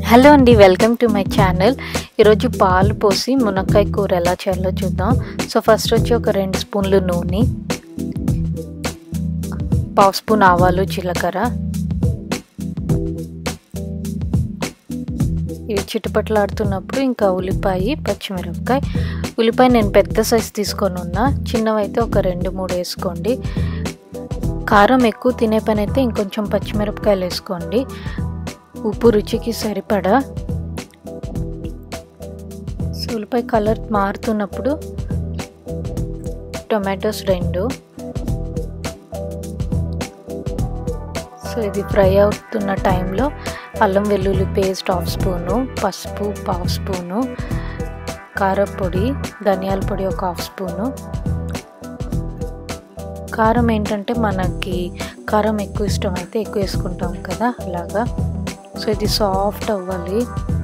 hello అండి welcome to my channel ఈరోజు పాలు పోసి మునక్కాయ కూర ఎలా చేయాలో చూద్దాం సో ఫస్ట్ వచ్చి ఒక రెండు స్పూన్లు నూనె పావు స్పూన్ ఆవాలు జీలకర్ర ఇవి చిట్టుపట్లాడుతున్నప్పుడు ఇంకా ఉల్లిపాయ పచ్చిమిరపకాయ ఉల్లిపాయ నేను పెద్ద సైజు తీసుకొని ఉన్నా చిన్నవైతే ఒక రెండు మూడు వేసుకోండి కారం ఎక్కువ తినే పని అయితే ఇంకొంచెం పచ్చిమిరపకాయలు వేసుకోండి ఉప్పు రుచికి సరిపడా సో ఉల్లిపాయ కలర్ మారుతున్నప్పుడు టొమాటోస్ రెండు సో ఇది ఫ్రై అవుతున్న టైంలో అల్లం వెల్లుల్లి పేస్ట్ హాఫ్ స్పూను పసుపు పావు స్పూను కారపొడి ధనియాల పొడి ఒక హాఫ్ స్పూను కారం ఏంటంటే మనకి కారం ఎక్కువ ఇష్టం అయితే ఎక్కువ వేసుకుంటాం కదా అలాగా సో ఇది సాఫ్ట్ అవ్వాలి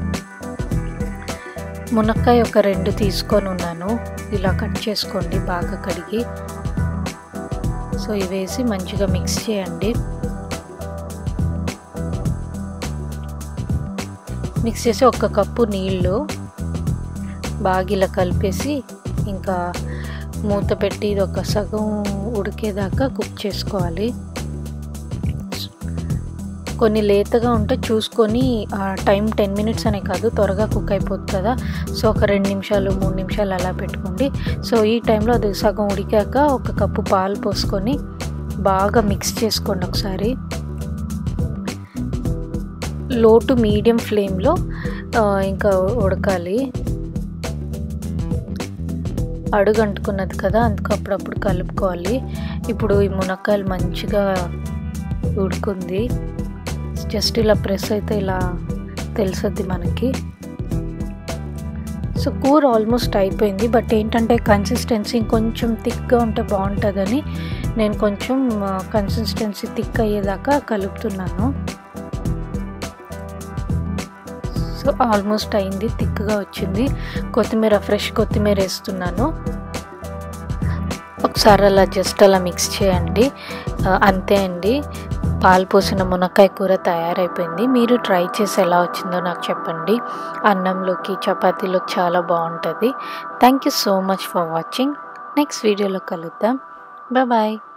మునక్కాయ ఒక రెండు తీసుకొని ఉన్నాను ఇలా కట్ చేసుకోండి బాగా కడిగి సో ఇవి వేసి మంచిగా మిక్స్ చేయండి మిక్స్ చేసి ఒక కప్పు నీళ్ళు బాగా ఇలా కలిపేసి ఇంకా మూత పెట్టి ఇది ఒక సగం ఉడికేదాకా కుక్ చేసుకోవాలి కొన్ని లేతగా ఉంటే చూసుకొని టైం టెన్ మినిట్స్ అనే కాదు త్వరగా కుక్ అయిపోతుంది కదా సో ఒక రెండు నిమిషాలు మూడు నిమిషాలు అలా పెట్టుకోండి సో ఈ టైంలో అది సగం ఉడికాక ఒక కప్పు పాలు పోసుకొని బాగా మిక్స్ చేసుకోండి ఒకసారి లో టు మీడియం ఫ్లేమ్లో ఇంకా ఉడకాలి అడుగు అంటుకున్నది కదా అందుకు అప్పుడప్పుడు కలుపుకోవాలి ఇప్పుడు ఈ మునక్కాయలు మంచిగా ఉడుకుంది జస్ట్ ఇలా ప్రెస్ అయితే ఇలా తెలుసుద్ది మనకి సో కూర ఆల్మోస్ట్ అయిపోయింది బట్ ఏంటంటే కన్సిస్టెన్సీ ఇంకొంచెం థిక్గా ఉంటే బాగుంటుందని నేను కొంచెం కన్సిస్టెన్సీ థిక్ అయ్యేదాకా కలుపుతున్నాను సో ఆల్మోస్ట్ అయింది థిక్గా వచ్చింది కొత్తిమీర ఫ్రెష్ కొత్తిమీర వేస్తున్నాను ఒకసారి అలా జస్ట్ అలా మిక్స్ చేయండి అంతే అండి పాలు పోసిన మునక్కాయ కూర తయారైపోయింది మీరు ట్రై చేసి ఎలా వచ్చిందో నాకు చెప్పండి అన్నంలోకి చపాతీలోకి చాలా బాగుంటుంది thank you so much for watching next వీడియోలో కలుద్దాం బాయ్